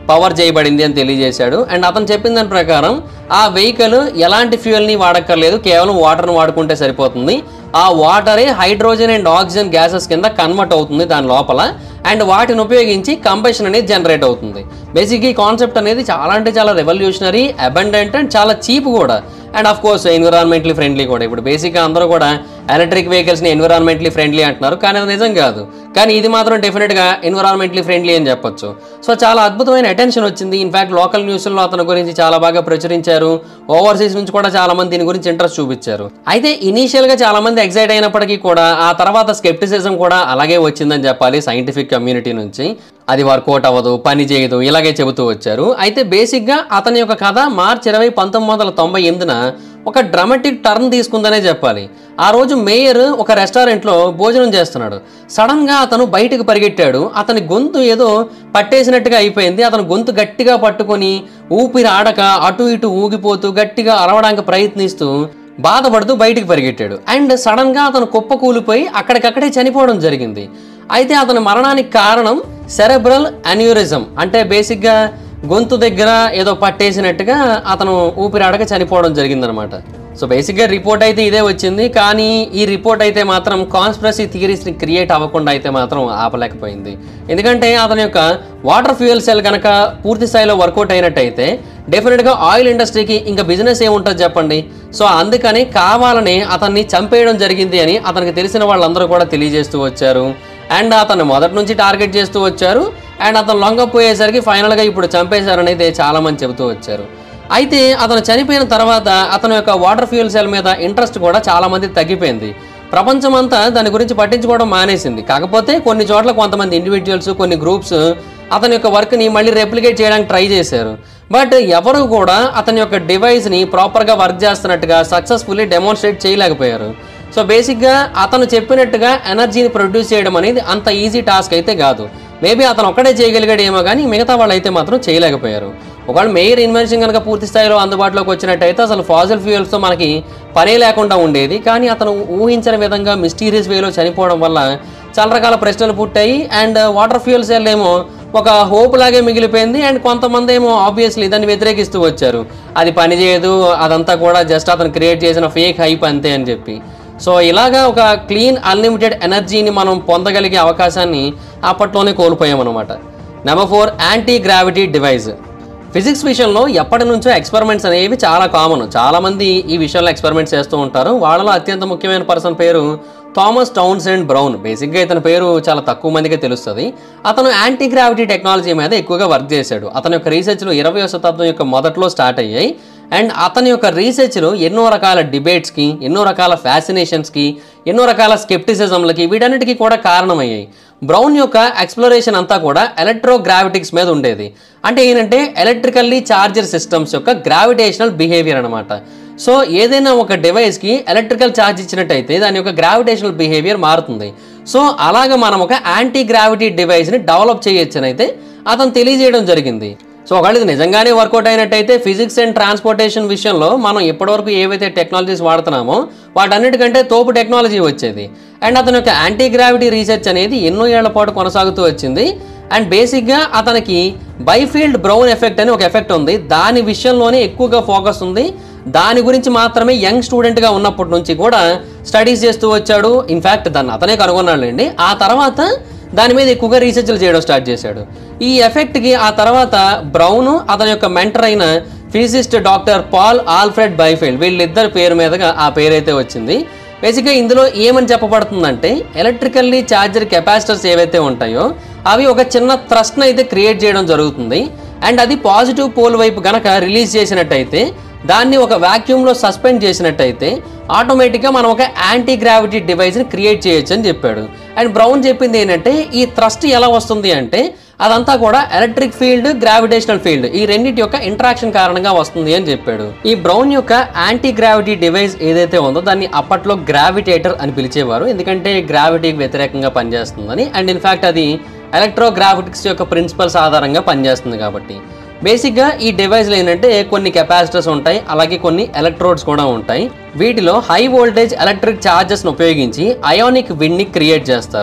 పవర్ చేయబడింది అని తెలియజేశాడు అండ్ అతను చెప్పిన దాని ప్రకారం ఆ వెహికల్ ఎలాంటి ఫ్యూయల్ని వాడక్కర్లేదు కేవలం వాటర్ని వాడుకుంటే సరిపోతుంది ఆ వాటరే హైడ్రోజన్ అండ్ ఆక్సిజన్ గ్యాసెస్ కింద కన్వర్ట్ అవుతుంది దాని లోపల అండ్ వాటిని ఉపయోగించి కంబషన్ అనేది జనరేట్ అవుతుంది బేసిక్ ఈ కాన్సెప్ట్ అనేది చాలా అంటే చాలా రెవల్యూషనరీ అబండెంట్ అండ్ చాలా చీప్ కూడా and of course environmentally friendly కూడా ఇప్పుడు బేసిక్గా అందరూ కూడా ఎలక్ట్రిక్ వెహికల్స్ని ఎన్విరాన్మెంట్లీ ఫ్రెండ్లీ అంటున్నారు కానీ అది నిజం కాదు కానీ ఇది మాత్రం డెఫినెట్గా ఎన్విరాన్మెంట్లీ ఫ్రెండ్లీ అని చెప్పొచ్చు సో చాలా అద్భుతమైన అటెన్షన్ వచ్చింది ఇన్ఫాక్ట్ లోకల్ న్యూస్లో అతని గురించి చాలా బాగా ప్రచురించారు ఓవర్సీస్ నుంచి కూడా చాలా మంది దీని గురించి ఇంట్రెస్ట్ చూపించారు అయితే ఇనీషియల్గా చాలా మంది ఎగ్జైట్ అయినప్పటికీ కూడా ఆ తర్వాత స్కెప్టిసిజం కూడా అలాగే వచ్చిందని చెప్పాలి సైంటిఫిక్ కమ్యూనిటీ నుంచి అది వర్కౌట్ అవ్వదు పని చేయదు ఇలాగే చెబుతూ వచ్చారు అయితే బేసిక్గా అతని యొక్క కథ మార్చి ఇరవై పంతొమ్మిది వందల తొంభై ఎనిమిదిన ఒక డ్రామాటిక్ టర్న్ తీసుకుందనే చెప్పాలి ఆ రోజు మేయర్ ఒక రెస్టారెంట్లో భోజనం చేస్తున్నాడు సడన్ గా అతను బయటకు పరిగెట్టాడు అతని గొంతు ఏదో పట్టేసినట్టుగా అయిపోయింది అతను గొంతు గట్టిగా పట్టుకొని ఊపిరి ఆడక అటు ఇటు ఊగిపోతూ గట్టిగా అరవడానికి ప్రయత్నిస్తూ బాధపడుతూ బయటికి పరిగెట్టాడు అండ్ సడన్ గా అతను కుప్ప కూలిపోయి అక్కడికక్కడే చనిపోవడం జరిగింది అయితే అతని మరణానికి కారణం సెరెబ్రల్ అన్యూరిజం అంటే బేసిక్గా గొంతు దగ్గర ఏదో పట్టేసినట్టుగా అతను ఊపిరాడక చనిపోవడం జరిగిందనమాట సో బేసిక్గా రిపోర్ట్ అయితే ఇదే వచ్చింది కానీ ఈ రిపోర్ట్ అయితే మాత్రం కాన్స్పిరసీ థియరీస్ని క్రియేట్ అవ్వకుండా అయితే మాత్రం ఆపలేకపోయింది ఎందుకంటే అతని యొక్క వాటర్ ఫ్యూయల్ సెల్ కనుక పూర్తి స్థాయిలో వర్కౌట్ అయినట్టయితే డెఫినెట్గా ఆయిల్ ఇండస్ట్రీకి ఇంకా బిజినెస్ ఏముంటుంది చెప్పండి సో అందుకని కావాలని అతన్ని చంపేయడం జరిగింది అని అతనికి తెలిసిన వాళ్ళందరూ కూడా తెలియజేస్తూ వచ్చారు అండ్ అతను మొదటి నుంచి టార్గెట్ చేస్తూ వచ్చారు అండ్ అతను లొంగపోయేసరికి ఫైనల్గా ఇప్పుడు చంపేశారని అయితే చాలా మంది చెబుతూ వచ్చారు అయితే అతను చనిపోయిన తర్వాత అతని యొక్క వాటర్ ఫ్యూయల్ సెల్ మీద ఇంట్రెస్ట్ కూడా చాలా మంది తగ్గిపోయింది ప్రపంచమంతా దాని గురించి పట్టించుకోవడం మానేసింది కాకపోతే కొన్ని చోట్ల కొంతమంది ఇండివిజువల్స్ కొన్ని గ్రూప్స్ అతని యొక్క వర్క్ని మళ్ళీ రెప్లికేట్ చేయడానికి ట్రై చేశారు బట్ ఎవరు కూడా అతని యొక్క డివైస్ని ప్రాపర్గా వర్క్ చేస్తున్నట్టుగా సక్సెస్ఫుల్లీ డెమోన్స్ట్రేట్ చేయలేకపోయారు సో బేసిక్గా అతను చెప్పినట్టుగా ఎనర్జీని ప్రొడ్యూస్ చేయడం అనేది అంత ఈజీ టాస్క్ అయితే కాదు మేబీ అతను ఒక్కడే చేయగలిగాడేమో కానీ మిగతా వాళ్ళు అయితే మాత్రం చేయలేకపోయారు ఒకవేళ మేయర్ ఇన్వెన్షన్ కనుక పూర్తి స్థాయిలో అందుబాటులోకి వచ్చినట్టయితే అసలు ఫాజిల్ ఫ్యూయల్స్తో మనకి పనే లేకుండా ఉండేది కానీ అతను ఊహించని విధంగా మిస్టీరియస్ వేలో చనిపోవడం వల్ల చాలా రకాల ప్రశ్నలు పుట్టాయి అండ్ వాటర్ ఫ్యూయల్ సెల్ ఏమో ఒక హోప్ లాగే మిగిలిపోయింది అండ్ కొంతమంది ఏమో ఆబ్వియస్లీ దాన్ని వ్యతిరేకిస్తూ వచ్చారు అది పనిచేయదు అదంతా కూడా జస్ట్ అతను క్రియేట్ చేసిన ఫేక్ హైప్ అంతే అని చెప్పి సో ఇలాగా ఒక క్లీన్ అన్లిమిటెడ్ ఎనర్జీని మనం పొందగలిగే అవకాశాన్ని అప్పట్లోనే కోల్పోయామన్నమాట number four anti gravity device physics విషయంలో ఎప్పటి నుంచో ఎక్స్పెరిమెంట్స్ అనేవి చాలా కామన్ చాలా మంది ఈ విషయంలో ఎక్స్పెరిమెంట్స్ చేస్తూ ఉంటారు వాళ్ళలో అత్యంత ముఖ్యమైన పర్సన్ పేరు థామస్ టౌన్స్ అండ్ బ్రౌన్ బేసిక్గా ఇతని పేరు చాలా తక్కువ మందికి తెలుస్తుంది అతను యాంటీ గ్రావిటీ టెక్నాలజీ మీద ఎక్కువగా వర్క్ చేశాడు అతని యొక్క రీసెర్చ్లు ఇరవై శతాబ్దం యొక్క మొదట్లో స్టార్ట్ అయ్యాయి అండ్ అతని యొక్క రీసెర్చ్లు ఎన్నో రకాల డిబేట్స్కి ఎన్నో రకాల ఫ్యాసినేషన్స్కి ఎన్నో రకాల స్కెప్టిసిజంలకి వీటన్నిటికీ కూడా కారణమయ్యాయి బ్రౌన్ యొక్క ఎక్స్ప్లోరేషన్ అంతా కూడా ఎలక్ట్రోగ్రావిటిక్స్ మీద ఉండేది అంటే ఏంటంటే ఎలక్ట్రికల్లీ చార్జర్ సిస్టమ్స్ యొక్క గ్రావిటేషనల్ బిహేవియర్ అనమాట సో ఏదైనా ఒక డివైస్కి ఎలక్ట్రికల్ ఛార్జ్ ఇచ్చినట్టయితే దాని యొక్క గ్రావిటేషనల్ బిహేవియర్ మారుతుంది సో అలాగ మనం ఒక యాంటీ గ్రావిటీ డివైస్ని డెవలప్ చేయొచ్చని అయితే అతను తెలియజేయడం జరిగింది సో ఒకవేళ ఇది నిజంగానే వర్కౌట్ అయినట్టయితే ఫిజిక్స్ అండ్ ట్రాన్స్పోర్టేషన్ విషయంలో మనం ఇప్పటివరకు ఏవైతే టెక్నాలజీస్ వాడుతున్నామో వాటన్నిటికంటే తోపు టెక్నాలజీ వచ్చేది అండ్ అతని యొక్క యాంటీ గ్రావిటీ రీసెర్చ్ అనేది ఎన్నో ఏళ్ల పాటు కొనసాగుతూ వచ్చింది అండ్ బేసిక్గా అతనికి బైఫీల్డ్ బ్రౌన్ ఎఫెక్ట్ అని ఒక ఎఫెక్ట్ ఉంది దాని విషయంలోనే ఎక్కువగా ఫోకస్ ఉంది దాని గురించి మాత్రమే యంగ్ స్టూడెంట్గా ఉన్నప్పటి నుంచి కూడా స్టడీస్ చేస్తూ వచ్చాడు ఇన్ఫ్యాక్ట్ దాన్ని అతనే కనుగొన్నాడండి ఆ తర్వాత దాని మీద ఎక్కువగా రీసెర్చ్లు చేయడం స్టార్ట్ చేశాడు ఈ ఎఫెక్ట్కి ఆ తర్వాత బ్రౌన్ అతని యొక్క మెంటర్ అయిన physicist doctor Paul Alfred Biefeld వీళ్ళిద్దరి పేరు మీదుగా ఆ పేరైతే వచ్చింది బేసిక్గా ఇందులో ఏమని చెప్పబడుతుందంటే ఎలక్ట్రికల్లీ ఛార్జర్ కెపాసిటర్స్ ఏవైతే ఉంటాయో అవి ఒక చిన్న థ్రస్ట్ని అయితే క్రియేట్ చేయడం జరుగుతుంది అండ్ అది పాజిటివ్ పోల్ వైపు గనక రిలీజ్ చేసినట్టయితే దాన్ని ఒక వాక్యూమ్లో సస్పెండ్ చేసినట్టయితే ఆటోమేటిక్గా మనం ఒక యాంటీ గ్రావిటీ డివైస్ని క్రియేట్ చేయొచ్చు అని చెప్పాడు అండ్ బ్రౌన్ చెప్పింది ఏంటంటే ఈ థ్రస్ట్ ఎలా వస్తుంది అంటే అదంతా కూడా ఎలక్ట్రిక్ ఫీల్డ్ గ్రావిటేషనల్ ఫీల్డ్ ఈ రెండింటి యొక్క ఇంటరాక్షన్ కారణంగా వస్తుంది అని చెప్పాడు ఈ బ్రౌన్ యొక్క యాంటీ గ్రావిటీ డివైస్ ఏదైతే ఉందో దాన్ని అప్పట్లో గ్రావిటేటర్ అని పిలిచేవారు ఎందుకంటే గ్రావిటీకి వ్యతిరేకంగా పనిచేస్తుందని అండ్ ఇన్ఫాక్ట్ అది ఎలక్ట్రోగ్రావిటిక్స్ యొక్క ప్రిన్సిపల్స్ ఆధారంగా పనిచేస్తుంది కాబట్టి బేసిక్గా ఈ డివైస్లో ఏంటంటే కొన్ని కెపాసిటర్స్ ఉంటాయి అలాగే కొన్ని ఎలక్ట్రోడ్స్ కూడా ఉంటాయి వీటిలో హై వోల్టేజ్ ఎలక్ట్రిక్ ఛార్జెస్ను ఉపయోగించి అయోనిక్ విండ్ని క్రియేట్ చేస్తారు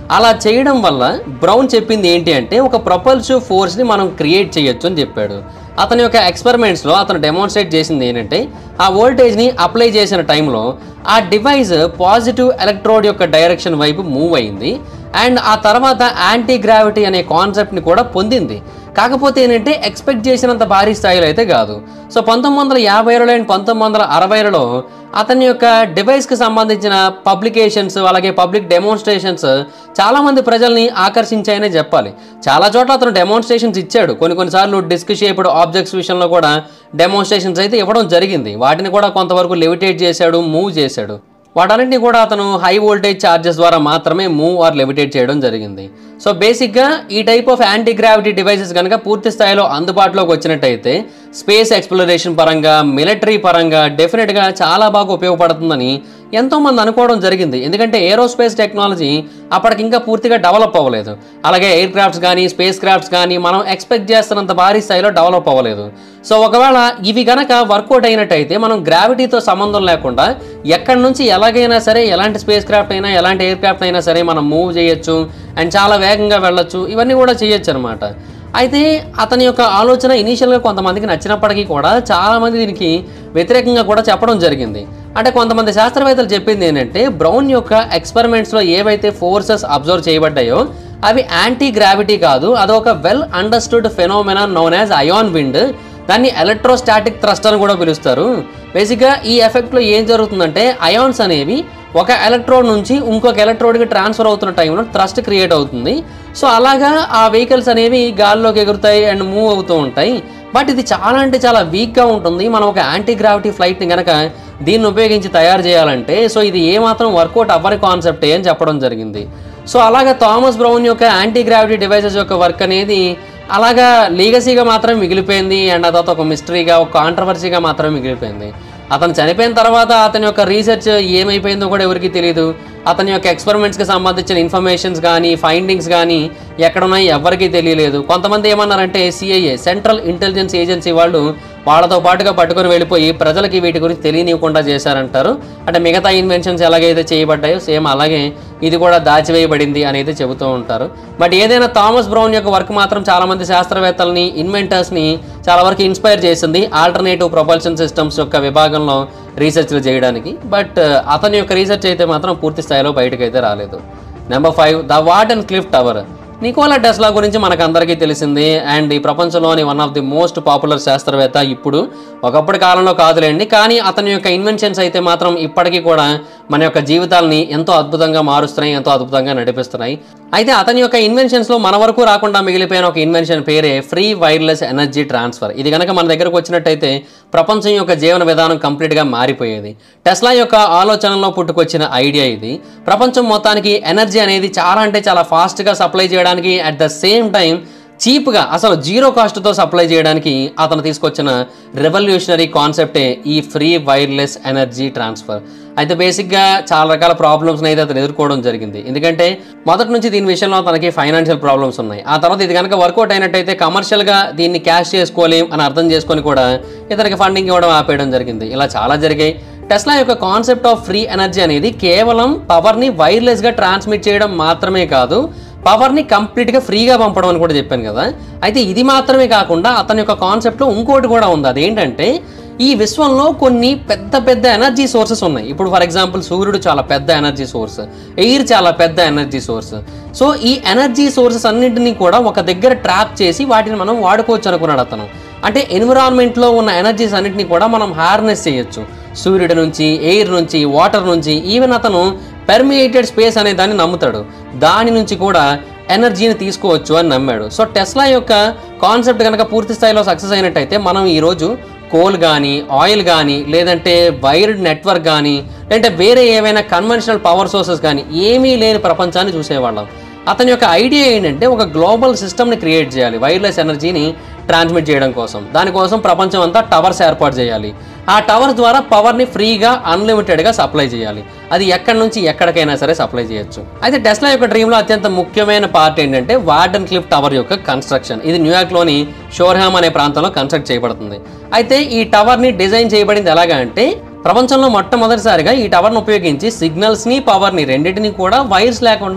అలా చేయడం వల్ల బ్రౌన్ చెప్పింది ఏంటి అంటే ఒక ప్రపల్సివ్ ఫోర్స్ని మనం క్రియేట్ చేయొచ్చు అని చెప్పాడు అతని యొక్క ఎక్స్పెరిమెంట్స్లో అతను డెమాన్స్ట్రేట్ చేసింది ఏంటంటే ఆ వోల్టేజ్ని అప్లై చేసిన టైంలో ఆ డివైస్ పాజిటివ్ ఎలక్ట్రోడ్ యొక్క డైరెక్షన్ వైపు మూవ్ అయింది అండ్ ఆ తర్వాత యాంటీ గ్రావిటీ అనే కాన్సెప్ట్ని కూడా పొందింది కాకపోతే ఏంటంటే ఎక్స్పెక్ట్ చేసినంత భారీ స్థాయిలో అయితే కాదు సో పంతొమ్మిది వందల యాభైలో అండ్ పంతొమ్మిది వందల అరవైలో అతని యొక్క డివైస్కి సంబంధించిన పబ్లికేషన్స్ అలాగే పబ్లిక్ డెమోన్స్ట్రేషన్స్ చాలామంది ప్రజల్ని ఆకర్షించాయనే చెప్పాలి చాలా చోట్ల అతను డెమోన్స్ట్రేషన్స్ ఇచ్చాడు కొన్ని కొన్నిసార్లు డిస్క్ షేప్డ్ ఆబ్జెక్ట్స్ విషయంలో కూడా డెమోన్స్ట్రేషన్స్ అయితే ఇవ్వడం జరిగింది వాటిని కూడా కొంతవరకు లెవిటేట్ చేశాడు మూవ్ చేశాడు వాటన్నింటినీ కూడా అతను హై వోల్టేజ్ ఛార్జెస్ ద్వారా మాత్రమే మూవ్ ఆర్ లెవిటేట్ చేయడం జరిగింది సో బేసిక్గా ఈ type of anti gravity devices కనుక పూర్తి స్థాయిలో అందుబాటులోకి వచ్చినట్టయితే స్పేస్ ఎక్స్ప్లోరేషన్ పరంగా మిలిటరీ పరంగా డెఫినెట్గా చాలా బాగా ఉపయోగపడుతుందని ఎంతోమంది అనుకోవడం జరిగింది ఎందుకంటే ఏరోస్పేస్ టెక్నాలజీ అప్పటికి ఇంకా పూర్తిగా డెవలప్ అవ్వలేదు అలాగే ఎయిర్ క్రాఫ్ట్స్ కానీ స్పేస్ క్రాఫ్ట్స్ కానీ మనం ఎక్స్పెక్ట్ చేస్తున్నంత భారీ స్థాయిలో డెవలప్ అవ్వలేదు సో ఒకవేళ ఇవి గనక వర్కౌట్ అయినట్టయితే మనం గ్రావిటీతో సంబంధం లేకుండా ఎక్కడి నుంచి ఎలాగైనా సరే ఎలాంటి స్పేస్ క్రాఫ్ట్ అయినా ఎలాంటి ఎయిర్ క్రాఫ్ట్ అయినా సరే మనం మూవ్ చేయొచ్చు అండ్ చాలా వేగంగా వెళ్ళొచ్చు ఇవన్నీ కూడా చేయొచ్చు అనమాట అయితే అతని యొక్క ఆలోచన ఇనీషియల్గా కొంతమందికి నచ్చినప్పటికీ కూడా చాలామంది దీనికి వ్యతిరేకంగా కూడా చెప్పడం జరిగింది అంటే కొంతమంది శాస్త్రవేత్తలు చెప్పింది ఏంటంటే బ్రౌన్ యొక్క ఎక్స్పెరిమెంట్స్లో ఏవైతే ఫోర్సెస్ అబ్జర్వ్ చేయబడ్డాయో అవి యాంటీ గ్రావిటీ కాదు అదొక well understood phenomena known as ion wind దాన్ని ఎలక్ట్రోస్టాటిక్ థ్రస్ట్ అని కూడా పిలుస్తారు బేసిక్గా ఈ ఎఫెక్ట్లో ఏం జరుగుతుందంటే అయాన్స్ అనేవి ఒక ఎలక్ట్రోడ్ నుంచి ఇంకొక ఎలక్ట్రోడ్కి ట్రాన్స్ఫర్ అవుతున్న టైంలో థ్రస్ట్ క్రియేట్ అవుతుంది సో అలాగా ఆ వెహికల్స్ అనేవి గాల్లోకి ఎగురుతాయి అండ్ మూవ్ అవుతూ ఉంటాయి బట్ ఇది చాలా అంటే చాలా వీక్గా ఉంటుంది మనం ఒక యాంటీ గ్రావిటీ ఫ్లైట్ని కనుక దీన్ని ఉపయోగించి తయారు చేయాలంటే సో ఇది ఏమాత్రం వర్కౌట్ అవ్వని కాన్సెప్టే అని చెప్పడం జరిగింది సో అలాగా థామస్ బ్రౌన్ యొక్క యాంటీ గ్రావిటీ డివైసెస్ యొక్క వర్క్ అనేది అలాగా లీగసీగా మాత్రమే మిగిలిపోయింది అండ్ ఆ తర్వాత ఒక మిస్టరీగా ఒక కాంట్రవర్సీగా మాత్రమే మిగిలిపోయింది అతను చనిపోయిన తర్వాత అతని యొక్క రీసెర్చ్ ఏమైపోయిందో కూడా ఎవరికి తెలియదు అతని యొక్క ఎక్స్పెరిమెంట్స్కి సంబంధించిన ఇన్ఫర్మేషన్స్ కానీ ఫైండింగ్స్ కానీ ఎక్కడున్నాయి ఎవరికీ తెలియలేదు కొంతమంది ఏమన్నారంటే సిఐఏ సెంట్రల్ ఇంటెలిజెన్స్ ఏజెన్సీ వాళ్ళు వాళ్ళతో పాటుగా పట్టుకొని వెళ్ళిపోయి ప్రజలకి వీటి గురించి తెలియనివ్వకుండా చేశారంటారు అంటే మిగతా ఇన్వెన్షన్స్ ఎలాగైతే చేయబడ్డాయో సేమ్ అలాగే ఇది కూడా దాచివేయబడింది అనేది చెబుతూ ఉంటారు బట్ ఏదైనా థామస్ బ్రౌన్ యొక్క వర్క్ మాత్రం చాలా మంది శాస్త్రవేత్తల్ని ఇన్వెంటర్స్ని చాలా వరకు ఇన్స్పైర్ చేసింది ఆల్టర్నేటివ్ ప్రొపల్షన్ సిస్టమ్స్ యొక్క విభాగంలో రీసెర్చ్లు చేయడానికి బట్ అతని యొక్క రీసెర్చ్ అయితే మాత్రం పూర్తి స్థాయిలో బయటకైతే రాలేదు number five the Wardenclyffe tower Nikola Tesla గురించి మనకు అందరికీ తెలిసింది అండ్ ఈ ప్రపంచంలోని one of the most popular శాస్త్రవేత్త ఇప్పుడు ఒకప్పటి కాలంలో కాదులేండి కానీ అతని యొక్క ఇన్వెన్షన్స్ అయితే మాత్రం ఇప్పటికీ కూడా మన యొక్క జీవితాలని ఎంతో అద్భుతంగా మారుస్తున్నాయి ఎంతో అద్భుతంగా నడిపిస్తున్నాయి అయితే అతని యొక్క ఇన్వెన్షన్స్లో మన వరకు రాకుండా మిగిలిపోయిన ఒక ఇన్వెన్షన్ పేరే ఫ్రీ వైర్లెస్ ఎనర్జీ ట్రాన్స్ఫర్ ఇది కనుక మన దగ్గరకు వచ్చినట్టయితే ప్రపంచం యొక్క జీవన విధానం కంప్లీట్గా మారిపోయేది టెస్లా యొక్క ఆలోచనలో పుట్టుకొచ్చిన ఐడియా ఇది ప్రపంచం మొత్తానికి ఎనర్జీ అనేది చాలా అంటే చాలా ఫాస్ట్గా సప్లై చేయడానికి అట్ ద సేమ్ టైం చీప్గా అసలు జీరో కాస్ట్తో సప్లై చేయడానికి అతను తీసుకొచ్చిన రెవల్యూషనరీ కాన్సెప్టే ఈ ఫ్రీ వైర్లెస్ ఎనర్జీ ట్రాన్స్ఫర్ అయితే బేసిక్గా చాలా రకాల ప్రాబ్లమ్స్ని అయితే అతను ఎదుర్కోవడం జరిగింది ఎందుకంటే మొదటి నుంచి దీని విషయంలో తనకి ఫైనాన్షియల్ ప్రాబ్లమ్స్ ఉన్నాయి ఆ తర్వాత ఇది కనుక వర్కౌట్ అయినట్టయితే కమర్షియల్గా దీన్ని క్యాష్ చేసుకోలేం అని అర్థం చేసుకొని కూడా ఇతనికి ఫండింగ్ ఇవ్వడం ఆపేయడం జరిగింది ఇలా చాలా జరిగాయి టెస్లా యొక్క కాన్సెప్ట్ ఆఫ్ ఫ్రీ ఎనర్జీ అనేది కేవలం పవర్ని వైర్లెస్గా ట్రాన్స్మిట్ చేయడం మాత్రమే కాదు పవర్ని కంప్లీట్గా ఫ్రీగా పంపడం అని కూడా చెప్పాను కదా అయితే ఇది మాత్రమే కాకుండా అతని యొక్క కాన్సెప్ట్లో ఇంకోటి కూడా ఉంది అదేంటంటే ఈ విశ్వంలో కొన్ని పెద్ద పెద్ద ఎనర్జీ సోర్సెస్ ఉన్నాయి ఇప్పుడు ఫర్ ఎగ్జాంపుల్ సూర్యుడు చాలా పెద్ద ఎనర్జీ సోర్స్ ఎయిర్ చాలా పెద్ద ఎనర్జీ సోర్స్ సో ఈ ఎనర్జీ సోర్సెస్ అన్నింటినీ కూడా ఒక దగ్గర ట్రాప్ చేసి వాటిని మనం వాడుకోవచ్చు అనుకున్నాడు అతను అంటే ఎన్విరాన్మెంట్లో ఉన్న ఎనర్జీస్ అన్నింటినీ కూడా మనం హార్నెస్ చేయొచ్చు సూర్యుడి నుంచి ఎయిర్ నుంచి వాటర్ నుంచి ఈవెన్ అతను పెర్మియేటెడ్ స్పేస్ అనే దాన్ని నమ్ముతాడు దాని నుంచి కూడా ఎనర్జీని తీసుకోవచ్చు అని నమ్మాడు సో టెస్లా యొక్క కాన్సెప్ట్ కనుక పూర్తి స్థాయిలో సక్సెస్ అయినట్టయితే మనం ఈరోజు కోల్ కానీ ఆయిల్ కానీ లేదంటే వైర్డ్ నెట్వర్క్ కానీ లేదంటే వేరే ఏవైనా కన్వెన్షనల్ పవర్ సోర్సెస్ కానీ ఏమీ లేని ప్రపంచాన్ని చూసేవాళ్ళం అతని యొక్క ఐడియా ఏంటంటే ఒక గ్లోబల్ సిస్టమ్ని క్రియేట్ చేయాలి వైర్లెస్ ఎనర్జీని ట్రాన్స్మిట్ చేయడం కోసం దానికోసం ప్రపంచం అంతా టవర్స్ ఏర్పాటు చేయాలి ఆ టవర్స్ ద్వారా పవర్ని ఫ్రీగా అన్లిమిటెడ్గా సప్లై చేయాలి అది ఎక్కడి నుంచి ఎక్కడికైనా సరే సప్లై చేయొచ్చు అయితే టెస్లా యొక్క డ్రీమ్లో అత్యంత ముఖ్యమైన పార్ట్ ఏంటంటే వార్డన్ క్లిఫ్ టవర్ యొక్క కన్స్ట్రక్షన్ ఇది న్యూయార్క్లోని షోర్హామ్ అనే ప్రాంతంలో కన్స్ట్రక్ట్ చేయబడుతుంది అయితే ఈ టవర్ని డిజైన్ చేయబడింది ఎలాగా అంటే ప్రపంచంలో మొట్టమొదటిసారిగా ఈ టవర్ను ఉపయోగించి సిగ్నల్స్ని పవర్ని రెండింటిని కూడా వైర్స్ లేకుండా